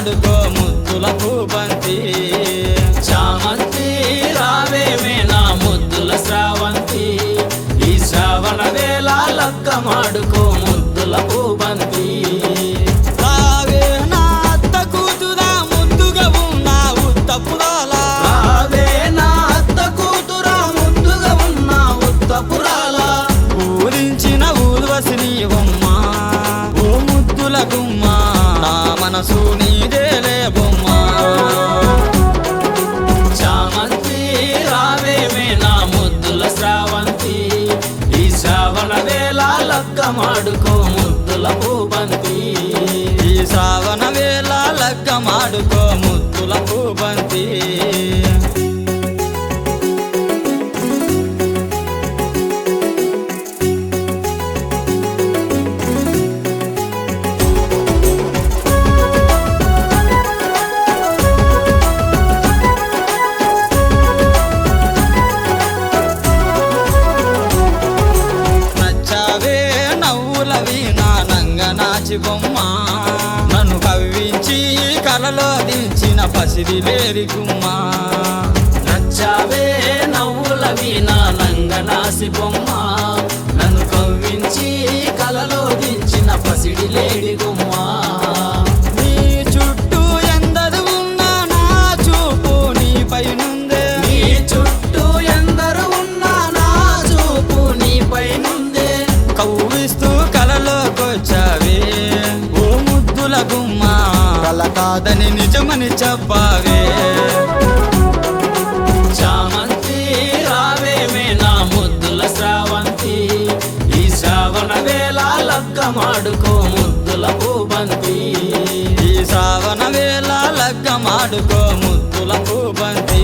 మాడుకో ముద్దుల పూబంతి చామంతి రావేమే నా ముద్దుల శ్రావంతి ఈ శ్రావణ వేళ లక్క మాడుకో ముద్దుల పూబంతి రావే నా అత్త కూతురా ముద్దుగా ఉన్నావు తప్పురాలా రావే నా అత్త కూతురా ముద్దుగా ఉన్న ఉత్తపురాల ఊరించిన ఊర్వశిని బొమ్మ ఓ ముద్దుల గుమ్మ నా మనసు నీదేలే బొమ్మ చామంతి రావేమే నా ముద్దుల శ్రావంతి ఈ శ్రావణ వేళ లక్క మాడుకో ముద్దుల పూబంతి ఈ శ్రావణ వేళ లగ్గ మాడుకో ముద్దుల పూబంతి నచ్చావే నవ్వులవి నా నంగ నాచి బొమ్మ నన్ను కవ్వించి కలలో దించిన పసిడి లేరి గుమ్మ నచ్చావే నవ్వులవి నా నంగనాసి బొమ్మ నన్ను కవ్వించి కలలో దించిన పసిడి లేడి గుమ్మ నీ చుట్టూ ఎందరు ఉన్నా నా చూపు నీపై నుందే నీ చుట్టూ ఎందరు ఉన్నా నా చూపు నీపై నుందే కవ్విస్తూ కలలోకొచ్చావే ఓ ముద్దుల గుమ్మ కల కాదని నిజమని చెప్పావే చామంతి రావేమే నా ముద్దుల శ్రావంతి ఈ శ్రావణ వేళ లక్క మాడుకో ముద్దుల పూబంతి ఈ శ్రావణ వేళ లగ్గ మాడుకో ముద్దుల పూబంతి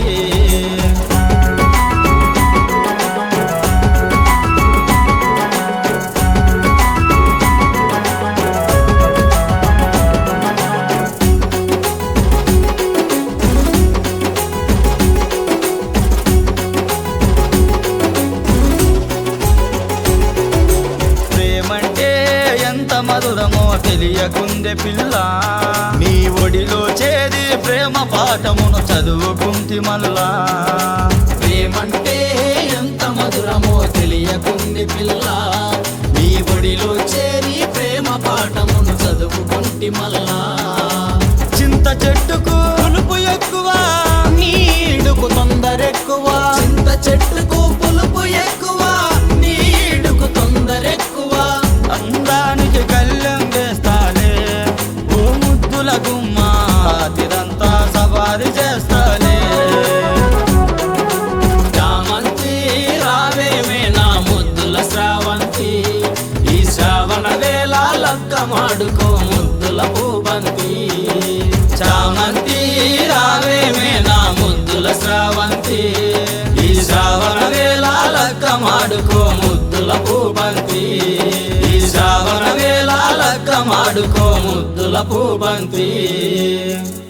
ప్రేమంటే ఎంత మధురమో తెలియకుందే పిల్ల నీ ఒడిలో చేరి ప్రేమ పాఠమును చదువుకుంటి మల్లా ప్రేమంటే ఎంత మధురమో తెలియకుంది పిల్ల నీ ఒడిలో చేరి ప్రేమ పాఠమును చదువుకుంటి మల్లా చింత చెట్టుకు పులుపు ఎక్కువ నీడుకు తొందరెక్కువ చింత చెట్టుకు పులుపు ఎక్కువ నీడుకు తొందరెక్కువ అందానికి కళ్ళెం వేస్తాలే ఓ ముద్దుల గుమ్మ తిరంతా సవారి చేస్తాలే చామంతి రావేమే నా ముద్దుల శ్రావంతి ఈ శ్రావణ వేళ లక్క మాడుకో ముద్దుల పూబంతి చామంతి రావేమే నా ముద్దుల శ్రావంతి ఈ శ్రావణ వేళ లక్క మాడుకో ముద్దుల పూబంతి ఈ శ్రావణ వేళ లక్క మాడుకో ముద్దుల పూబంతి